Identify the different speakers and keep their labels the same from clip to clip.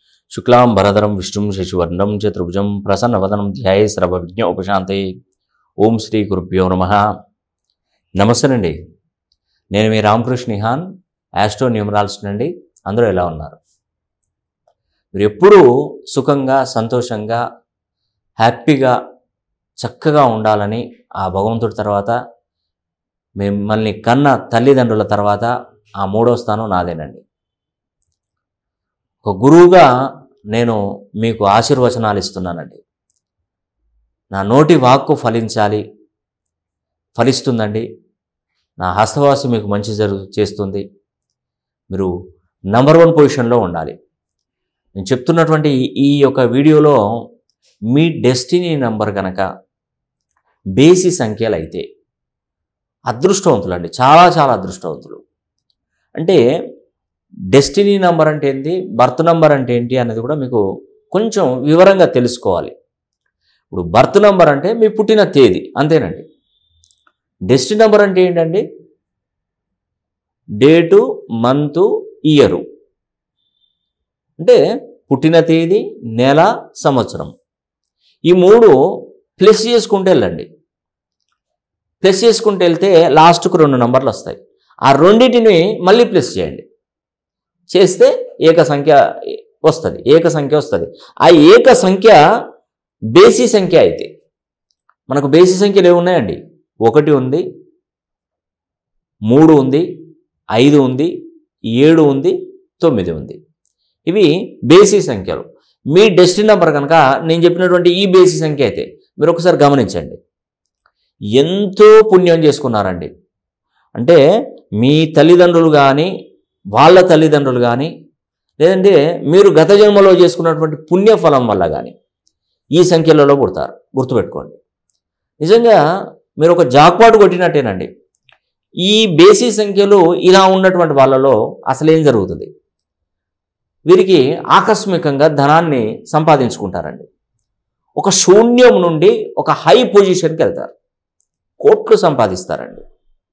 Speaker 1: శుక్లాం భరధరం విష్ణుం శశివర్ణం చతుర్భుజం ప్రసన్నవదనం ధ్యాయే సర్వవిజ్ఞ ఉపశాంతే ఓం శ్రీ గురుభ్యో నమ నమస్తేనండి నేను మీ రామకృష్ణ నిహాన్ యాస్ట్రో న్యూమరాల్స్ నుండి అందరూ ఎలా ఉన్నారు మీరు ఎప్పుడూ సుఖంగా సంతోషంగా హ్యాపీగా చక్కగా ఉండాలని ఆ భగవంతుడి తర్వాత మిమ్మల్ని కన్న తల్లిదండ్రుల తర్వాత ఆ మూడో స్థానం నాదేనండి ఒక గురువుగా నేను మీకు ఆశీర్వచనాలు ఇస్తున్నానండి నా నోటి వాక్కు ఫలించాలి ఫలిస్తుందండి నా హస్తవాసి మీకు మంచి జరుగు చేస్తుంది మీరు నంబర్ వన్ పొజిషన్లో ఉండాలి నేను చెప్తున్నటువంటి ఈ- ఈ యొక్క వీడియోలో మీ డెస్టినీ నంబర్ కనుక బేసి సంఖ్యలు అయితే అదృష్టవంతులు అండి చాలా చాలా అదృష్టవంతులు అంటే డెస్టినీ నంబర్ అంటే ఏంటి బర్త్ నంబర్ అంటే ఏంటి అనేది కూడా మీకు కొంచెం వివరంగా తెలుసుకోవాలి ఇప్పుడు బర్త్ నంబర్ అంటే మీ పుట్టిన తేదీ అంతేనండి డెస్టినీ నంబర్ అంటే ఏంటండి డేటు మంతు ఇయరు అంటే పుట్టిన తేదీ నెల సంవత్సరం ఈ మూడు ప్లస్ చేసుకుంటూ వెళ్ళండి ప్లస్ చేసుకుంటూ వెళ్తే లాస్ట్కు రెండు నంబర్లు వస్తాయి ఆ రెండింటిని మళ్ళీ ప్లస్ చేయండి చేస్తే ఏక సంఖ్య వస్తుంది ఏక సంఖ్య వస్తుంది ఆ ఏక సంఖ్య బేసి సంఖ్య అయితే మనకు బేసి సంఖ్యలు ఏమున్నాయండి ఒకటి ఉంది మూడు ఉంది ఐదు ఉంది ఏడు ఉంది తొమ్మిది ఉంది ఇవి బేసి సంఖ్యలు మీ డెస్టినీ నెంబర్ కనుక నేను చెప్పినటువంటి ఈ బేసి సంఖ్య అయితే మీరు ఒకసారి గమనించండి ఎంతో పుణ్యం చేసుకున్నారండి అంటే మీ తల్లిదండ్రులు కానీ వాళ్ళ తల్లిదండ్రులు కానీ లేదంటే మీరు గత జన్మలో చేసుకున్నటువంటి పుణ్యఫలం వల్ల కానీ ఈ సంఖ్యలలో పుడతారు గుర్తుపెట్టుకోండి నిజంగా మీరు ఒక జాక్పాటు కొట్టినట్టేనండి ఈ బేసి సంఖ్యలు ఇలా ఉన్నటువంటి వాళ్ళలో అసలు ఏం జరుగుతుంది వీరికి ఆకస్మికంగా ధనాన్ని సంపాదించుకుంటారండి ఒక శూన్యం నుండి ఒక హై పొజిషన్కి వెళ్తారు కోట్లు సంపాదిస్తారండి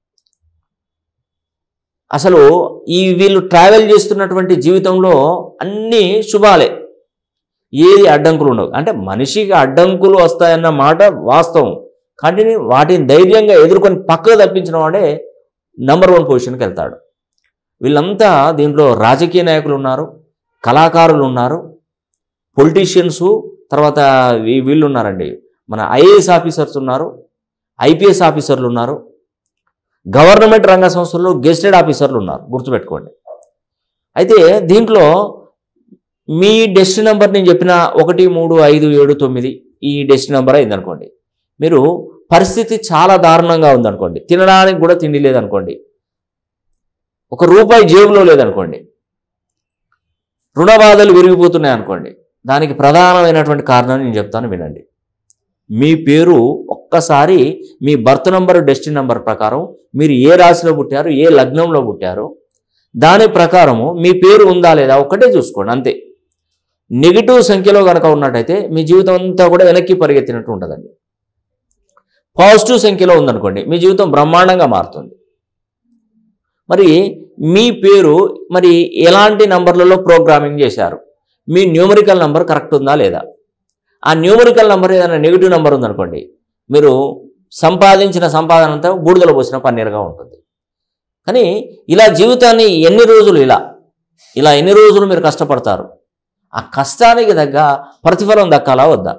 Speaker 1: అసలు ఈ వీళ్ళు ట్రావెల్ చేస్తున్నటువంటి జీవితంలో అన్నీ శుభాలే ఏది అడ్డంకులు ఉండవు అంటే మనిషికి అడ్డంకులు వస్తాయన్న మాట వాస్తవం కానీ వాటిని ధైర్యంగా ఎదుర్కొని పక్కకు తప్పించిన వాడే నంబర్ వన్ పొజిషన్కి వెళ్తాడు వీళ్ళంతా దీంట్లో రాజకీయ నాయకులు ఉన్నారు కళాకారులు ఉన్నారు పొలిటీషియన్స్ తర్వాత వీ- వీళ్ళు ఉన్నారండి మన ఐఏఎస్ ఆఫీసర్స్ ఉన్నారు ఐపీఎస్ ఆఫీసర్లు ఉన్నారు గవర్నమెంట్ రంగ సంస్థల్లో గెస్టెడ్ ఆఫీసర్లు ఉన్నారు గుర్తుపెట్టుకోండి అయితే దీంట్లో మీ డెస్టినీ నెంబర్ నేను చెప్పిన ఒకటి మూడు ఐదు ఏడు తొమ్మిది ఈ డెస్టినీ నెంబర్ అయిందనుకోండి మీరు పరిస్థితి చాలా దారుణంగా ఉందనుకోండి తినడానికి కూడా తిండి లేదనుకోండి ఒక రూపాయి జేబులో లేదనుకోండి రుణ బాధలు విరిగిపోతున్నాయి అనుకోండి దానికి ప్రధానమైనటువంటి కారణం నేను చెప్తాను వినండి మీ పేరు ఒక్కసారి మీ బర్త్ నంబర్ డెస్టినీ నంబర్ ప్రకారం మీరు ఏ రాశిలో పుట్టారు ఏ లగ్నంలో పుట్టారు దాని ప్రకారము మీ పేరు ఉందా లేదా ఒక్కటే చూసుకోండి అంతే నెగిటివ్ సంఖ్యలో కనుక ఉన్నట్టయితే మీ జీవితం అంతా కూడా వెనక్కి పరిగెత్తినట్టు ఉంటుందండి పాజిటివ్ సంఖ్యలో ఉందనుకోండి మీ జీవితం బ్రహ్మాండంగా మారుతుంది మరి మీ పేరు మరి ఎలాంటి నంబర్లలో ప్రోగ్రామింగ్ చేశారు మీ న్యూమరికల్ నంబర్ కరెక్ట్ ఉందా లేదా ఆ న్యూమరికల్ నంబర్ ఏదైనా నెగిటివ్ నంబర్ ఉందనుకోండి మీరు సంపాదించిన సంపాదన అంతా బూడిదలో పోసిన పన్నీరుగా ఉంటుంది కానీ ఇలా జీవితాన్ని ఎన్ని రోజులు ఇలా ఇలా ఎన్ని రోజులు మీరు కష్టపడతారు ఆ కష్టానికి తగ్గ ప్రతిఫలం దక్కాలా వద్దా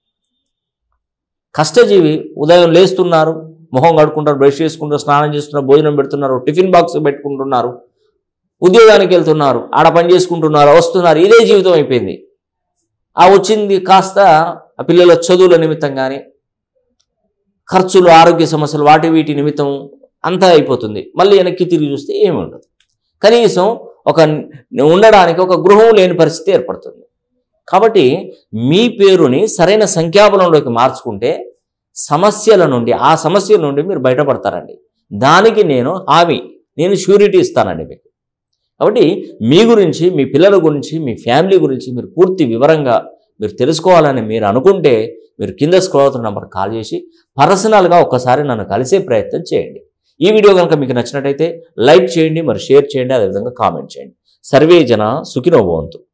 Speaker 1: కష్టజీవి ఉదయం లేస్తున్నారు మొహం కడుకుంటారు బ్రష్ చేసుకుంటారు స్నానం చేస్తున్నారు భోజనం పెడుతున్నారు టిఫిన్ బాక్స్ పెట్టుకుంటున్నారు ఉద్యోగానికి వెళ్తున్నారు ఆడ పని చేసుకుంటున్నారు వస్తున్నారు ఇదే జీవితం అయిపోయింది ఆ వచ్చింది కాస్త ఆ పిల్లల చదువుల నిమిత్తం కానీ ఖర్చులు ఆరోగ్య సమస్యలు వాటి వీటి నిమిత్తం అంతా అయిపోతుంది మళ్ళీ వెనక్కి తిరిగి చూస్తే ఏమి ఉండదు కనీసం ఒక ఉండడానికి ఒక గృహం లేని పరిస్థితి ఏర్పడుతుంది కాబట్టి మీ పేరుని సరైన సంఖ్యాబలంలోకి మార్చుకుంటే సమస్యల నుండి ఆ సమస్యల నుండి మీరు బయటపడతారండి దానికి నేను హామీ నేను షూరిటీ ఇస్తానండి మీకు కాబట్టి మీ గురించి మీ పిల్లల గురించి మీ ఫ్యామిలీ గురించి మీరు పూర్తి వివరంగా మీరు తెలుసుకోవాలని మీరు అనుకుంటే మీరు కింద స్క్రోల్ అవుతున్న నెంబర్ కాల్ చేసి పర్సనల్గా ఒక్కసారి నన్ను కలిసే ప్రయత్నం చేయండి ఈ వీడియో కనుక మీకు నచ్చినట్టయితే లైక్ చేయండి మరి షేర్ చేయండి అదేవిధంగా కామెంట్ చేయండి సర్వే జన సుఖినో భవంతు